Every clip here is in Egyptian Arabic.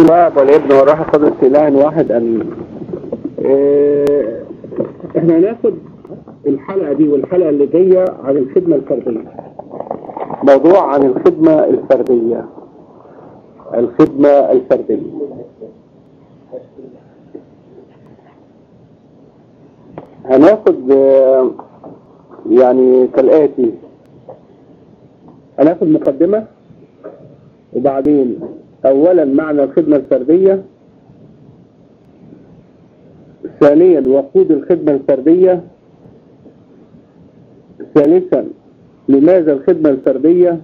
الاب والابن والروح القدس اله واحد امين إيه، احنا هناخد الحلقه دي والحلقه اللي جايه عن الخدمه الفرديه موضوع عن الخدمه الفرديه الخدمه الفرديه هناخد آه، يعني كالاتي هناخد مقدمه وبعدين اولا معنى الخدمة الفردية ثانيا وقود الخدمة الفردية ثالثا لماذا الخدمة الفردية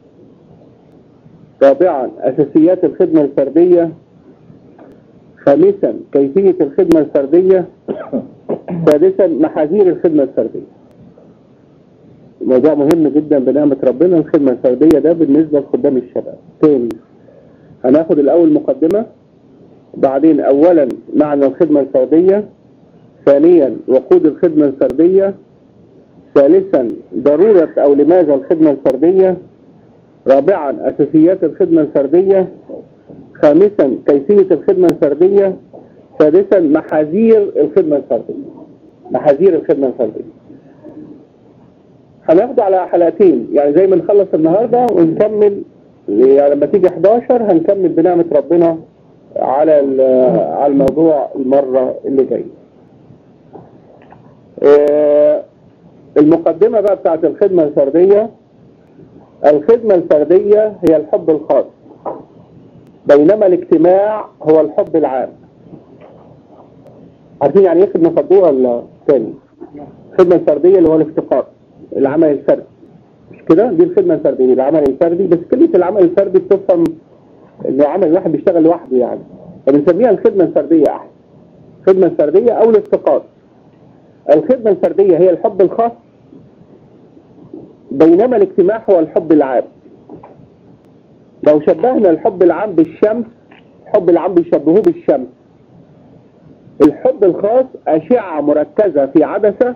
رابعا اساسيات الخدمة الفردية خامسا كيفية الخدمة الفردية سادسا محاذير الخدمة الفردية موضوع مهم جدا بنعمة ربنا الخدمة الفردية ده بالنسبة لخدام الشباب تاني هناخد الأول مقدمة بعدين أولا معنى الخدمة الفردية ثانيا وقود الخدمة الفردية ثالثا ضرورة أو لماذا الخدمة الفردية رابعا أساسيات الخدمة الفردية خامسا كيفية الخدمة الفردية سادسا محاذير الخدمة الفردية محاذير الخدمة الفردية هناخده على حلقتين يعني زي ما نخلص النهاردة ونكمل يعني لما تيجي 11 هنكمل بنعمة ربنا على على الموضوع المرة اللي جاية آه، المقدمة بقى بتاعت الخدمة الفردية الخدمة الفردية هي الحب الخاص بينما الاجتماع هو الحب العام عارفين يعني ايه خدمة فردية ولا تاني الخدمة الفردية اللي هو الافتقار العمل الفردي مش كده دي الخدمة الفردية العمل الفردي بس كلمة العمل الفردي بتفهم انه عمل الواحد بيشتغل لوحده يعني فبنسميها الخدمة الفردية احسن الخدمة الفردية او الافتقار الخدمة الفردية هي الحب الخاص بينما الاجتماع هو الحب العام لو شبهنا الحب العام بالشمس الحب العام بيشبهوه بالشمس الحب الخاص أشعة مركزة في عدسة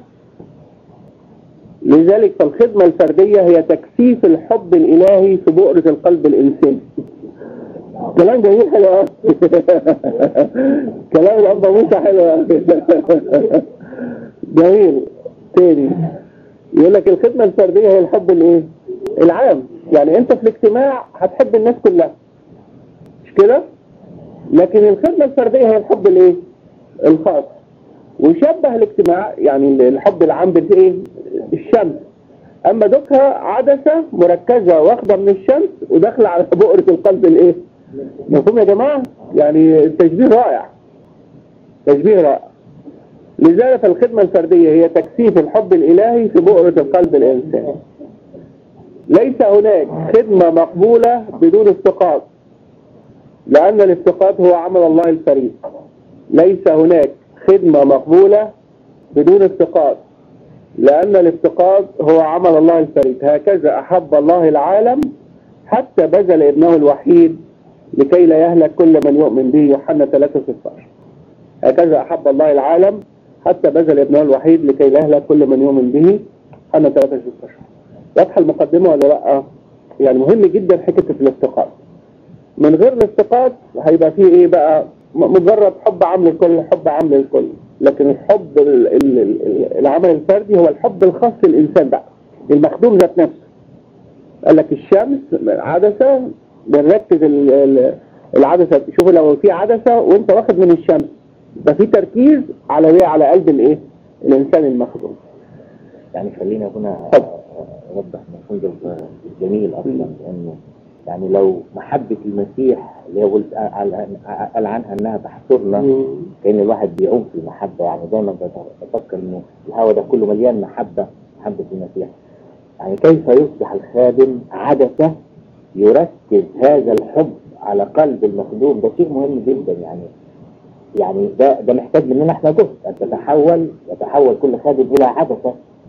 لذلك فالخدمة الفردية هي تكثيف الحب الإلهي في بؤرة القلب الإنساني كلام جميل حلو أوي. كلام الأب موسى حلو أوي. جميل تاني يقول لك الخدمة الفردية هي الحب الايه العام يعني انت في الاجتماع هتحب الناس كلها مش كده لكن الخدمة الفردية هي الحب الايه الخاص ويشبه الاجتماع يعني الحب العام بالايه الشمس اما دوكها عدسة مركزة واخدة من الشمس وداخلة على بؤرة القلب الايه مفهوم يا جماعة يعني التشبيه رائع تشبيه رائع لذلك فالخدمة الفردية هي تكثيف الحب الإلهي في بؤرة القلب الإنساني ليس هناك خدمة مقبولة بدون افتقاد لأن الافتقاد هو عمل الله الفريد ليس هناك خدمة مقبولة بدون افتقاد لأن الافتقاد هو عمل الله الفريد هكذا أحب الله العالم حتى بذل ابنه الوحيد لكي لا يهلك كل من يؤمن به يوحنا 3 16 هكذا أحب الله العالم حتى بذل ابنه الوحيد لكي لا يهلك كل من يؤمن به يوحنا 3 16 واضحه المقدمة ولا لا يعني مهم جدا حكة الافتقاد من غير الافتقاد هيبقى فيه ايه بقى م- مجرد حب عام للكل حب عام للكل لكن الحب ال- ال- ال- العمل الفردي هو الحب الخاص للإنسان بقى المخدوم ذات نفسه قال لك الشمس عدسة بنركز ال- ال- العدسة شوفوا لو في عدسة وانت واخد من الشمس ده في تركيز على ايه على قلب الايه الانسان المخدوم يعني خلينا هنا طب. اوضح مفهوم جميل اصلا لانه يعني لو محبة المسيح اللي هو قلت قال- قال عنها انها تحصرنا كان الواحد بيعوم في المحبة يعني دايما بفكر انه الهواء ده كله مليان محبة محبة المسيح يعني كيف يصبح الخادم عدسة يركز هذا الحب على قلب المخدوم ده شيء مهم جدا يعني يعني ده ده محتاج مننا احنا جهد ان تتحول يتحول كل خادم الى عدسه